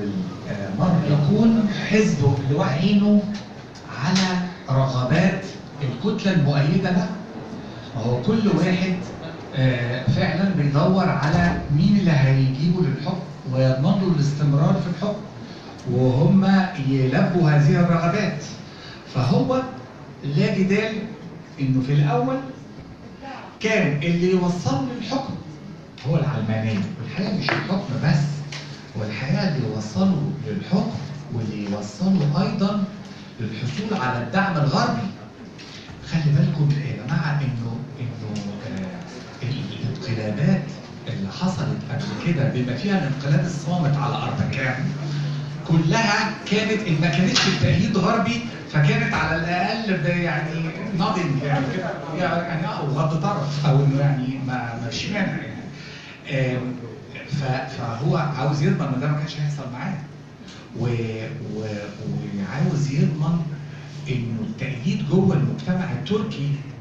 والمرء يكون حزبه اللي هو عينه على رغبات الكتله المؤيده له ما هو كل واحد آه، فعلا بيدور على مين اللي هيجيبه للحكم ويضمن له الاستمرار في الحكم وهم يلبوا هذه الرغبات فهو لا جدال انه في الاول كان اللي يوصله للحكم هو العلمانيه والحقيقه مش الحكم بس والحقيقه اللي يوصله للحكم واللي يوصله ايضا للحصول على الدعم الغربي خلي بالكم يا جماعه انه انه آه، الانقلابات اللي حصلت قبل كده بما فيها الانقلاب الصامت على اربكان كلها كانت ان ما كانتش التأييد غربي فكانت على الاقل ب- يعني ناضج يعني كده يعني او غض طرف او إنه يعني ما مش مانع يعني آم، ف- فهو عاوز يضمن ان ده ما كانش هيحصل معاه و- و- وعاوز يضمن انه التأييد جوه المجتمع التركي